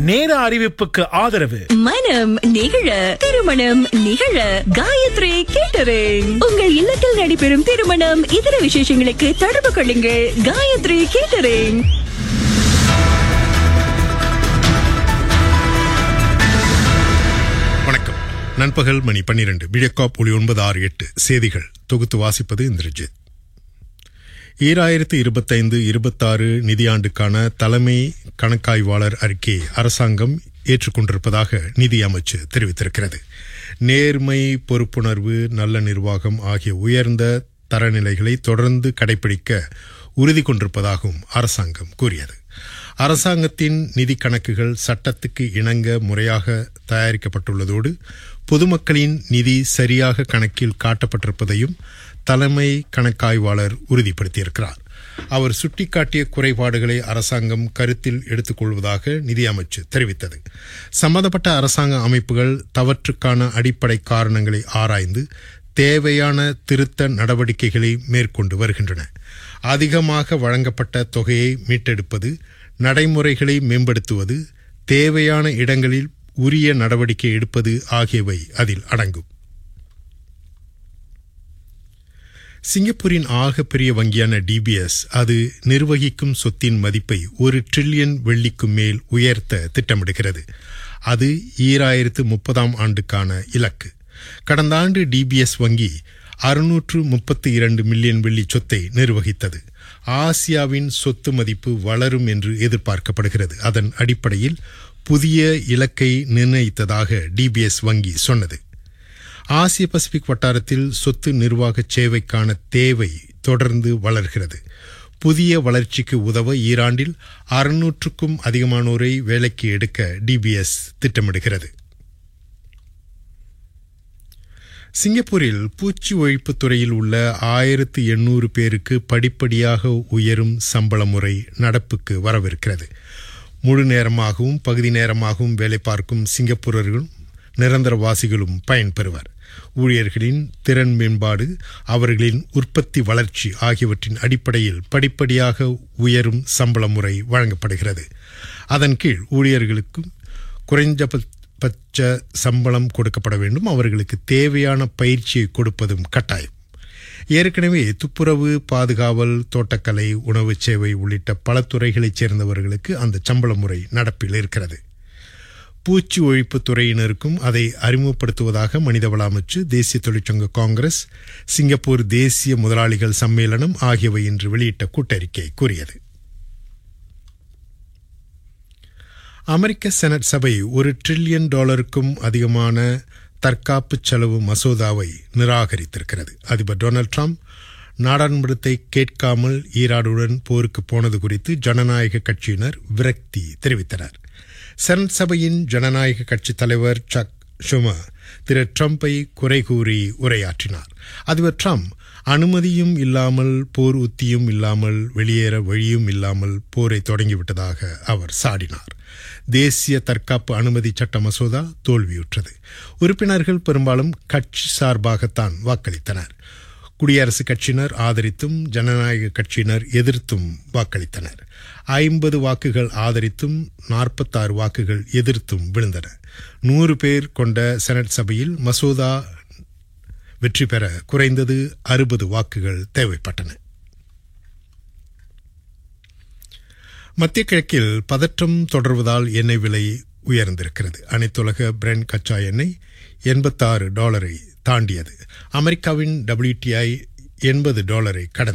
நேர அறிவிப்புக்கு ஆதரவு மனம் நிகழ திருமணம் நிகழ காயத்ரி கேட்டரிங் உங்கள் இல்லத்தில் நடைபெறும் திருமணம் இதர விசேஷங்களுக்கு தொடர்பு கொள்ளுங்கள் காயத்ரி கேட்டரிங் வணக்கம் நண்பகல் மணி பன்னிரண்டு வீடியோகாப் ஒளி ஒன்பது ஆறு எட்டு செய்திகள் தொகுத்து வாசிப்பது இந்திரஜித் ஈராயிரத்து இருபத்தைந்து இருபத்தாறு நிதியாண்டுக்கான தலைமை கணக்காய்வாளர் அறிக்கையை அரசாங்கம் ஏற்றுக்கொண்டிருப்பதாக நிதி அமைச்சு தெரிவித்திருக்கிறது நேர்மை பொறுப்புணர்வு நல்ல நிர்வாகம் ஆகிய உயர்ந்த தரநிலைகளை தொடர்ந்து கடைபிடிக்க உறுதி கொண்டிருப்பதாகவும் அரசாங்கம் கூறியது அரசாங்கத்தின் நிதி கணக்குகள் சட்டத்துக்கு இணங்க முறையாக தயாரிக்கப்பட்டுள்ளதோடு பொதுமக்களின் நிதி சரியாக கணக்கில் காட்டப்பட்டிருப்பதையும் தலைமை கணக்காய்வாளர் உறுதிப்படுத்தியிருக்கிறார் அவர் சுட்டிக்காட்டிய குறைபாடுகளை அரசாங்கம் கருத்தில் எடுத்துக்கொள்வதாக நிதி அமைச்சு தெரிவித்தது சம்பந்தப்பட்ட அரசாங்க அமைப்புகள் தவற்றுக்கான அடிப்படை காரணங்களை ஆராய்ந்து தேவையான திருத்த நடவடிக்கைகளை மேற்கொண்டு வருகின்றன அதிகமாக வழங்கப்பட்ட தொகையை மீட்டெடுப்பது நடைமுறைகளை மேம்படுத்துவது தேவையான இடங்களில் உரிய நடவடிக்கை எடுப்பது ஆகியவை அதில் அடங்கும் சிங்கப்பூரின் ஆகப்பெரிய வங்கியான டிபிஎஸ் அது நிர்வகிக்கும் சொத்தின் மதிப்பை ஒரு டிரில்லியன் வெள்ளிக்கும் மேல் உயர்த்த திட்டமிடுகிறது அது ஈராயிரத்து முப்பதாம் ஆண்டுக்கான இலக்கு கடந்த ஆண்டு டிபிஎஸ் வங்கி அறுநூற்று முப்பத்தி இரண்டு மில்லியன் வெள்ளி சொத்தை நிர்வகித்தது ஆசியாவின் சொத்து மதிப்பு வளரும் என்று எதிர்பார்க்கப்படுகிறது அதன் அடிப்படையில் புதிய இலக்கை நிர்ணயித்ததாக டிபிஎஸ் வங்கி சொன்னது ஆசிய பசிபிக் வட்டாரத்தில் சொத்து நிர்வாக சேவைக்கான தேவை தொடர்ந்து வளர்கிறது புதிய வளர்ச்சிக்கு உதவ ஈராண்டில் அறுநூற்றுக்கும் அதிகமானோரை வேலைக்கு எடுக்க டிபிஎஸ் திட்டமிடுகிறது சிங்கப்பூரில் பூச்சி ஒழிப்பு துறையில் உள்ள ஆயிரத்து எண்ணூறு பேருக்கு படிப்படியாக உயரும் சம்பள முறை நடப்புக்கு வரவிருக்கிறது முழு நேரமாகவும் பகுதி நேரமாகவும் வேலை பார்க்கும் சிங்கப்பூரர்களும் நிரந்தரவாசிகளும் பயன்பெறுவர் ஊழியர்களின் திறன் மேம்பாடு அவர்களின் உற்பத்தி வளர்ச்சி ஆகியவற்றின் அடிப்படையில் படிப்படியாக உயரும் சம்பள முறை வழங்கப்படுகிறது அதன் கீழ் ஊழியர்களுக்கும் குறைஞ்சபட்ச சம்பளம் கொடுக்கப்பட வேண்டும் அவர்களுக்கு தேவையான பயிற்சியை கொடுப்பதும் கட்டாயம் ஏற்கனவே துப்புரவு பாதுகாவல் தோட்டக்கலை உணவு சேவை உள்ளிட்ட பல துறைகளைச் சேர்ந்தவர்களுக்கு அந்த சம்பள முறை நடப்பில் இருக்கிறது பூச்சி ஒழிப்பு துறையினருக்கும் அதை அறிமுகப்படுத்துவதாக மனிதவள அமைச்சு தேசிய தொழிற்சங்க காங்கிரஸ் சிங்கப்பூர் தேசிய முதலாளிகள் சம்மேளனம் ஆகியவை இன்று வெளியிட்ட கூட்டறிக்கை கூறியது அமெரிக்க செனட் சபை ஒரு டிரில்லியன் டாலருக்கும் அதிகமான தற்காப்பு செலவு மசோதாவை நிராகரித்திருக்கிறது அதிபர் டொனால்ட் ட்ரம்ப் நாடாளுமன்றத்தை கேட்காமல் ஈராடுடன் போருக்கு போனது குறித்து ஜனநாயக கட்சியினர் விரக்தி தெரிவித்தனர் செனட் சபையின் ஜனநாயக கட்சி தலைவர் சக் ஷுமா திரு ட்ரம்பை குறை கூறி உரையாற்றினார் அதிபர் ட்ரம்ப் அனுமதியும் இல்லாமல் போர் உத்தியும் இல்லாமல் வெளியேற வழியும் இல்லாமல் போரை தொடங்கிவிட்டதாக அவர் சாடினார் தேசிய தற்காப்பு அனுமதி சட்ட மசோதா தோல்வியுற்றது உறுப்பினர்கள் பெரும்பாலும் கட்சி சார்பாகத்தான் வாக்களித்தனர் குடியரசுக் கட்சியினர் ஆதரித்தும் ஜனநாயக கட்சியினர் எதிர்த்தும் வாக்களித்தனர் ஐம்பது வாக்குகள் ஆதரித்தும் நாற்பத்தாறு வாக்குகள் எதிர்த்தும் விழுந்தன நூறு பேர் கொண்ட செனட் சபையில் மசோதா வெற்றி பெற குறைந்தது அறுபது வாக்குகள் தேவைப்பட்டன மத்திய கிழக்கில் பதற்றம் தொடர்வதால் எண்ணெய் விலை உயர்ந்திருக்கிறது அனைத்துலக பிரெண்ட் கச்சா எண்ணெய் எண்பத்தாறு டாலரை தாண்டியது அமெரிக்காவின் டபிள்யூடிஐ எண்பது டாலரை கடந்தது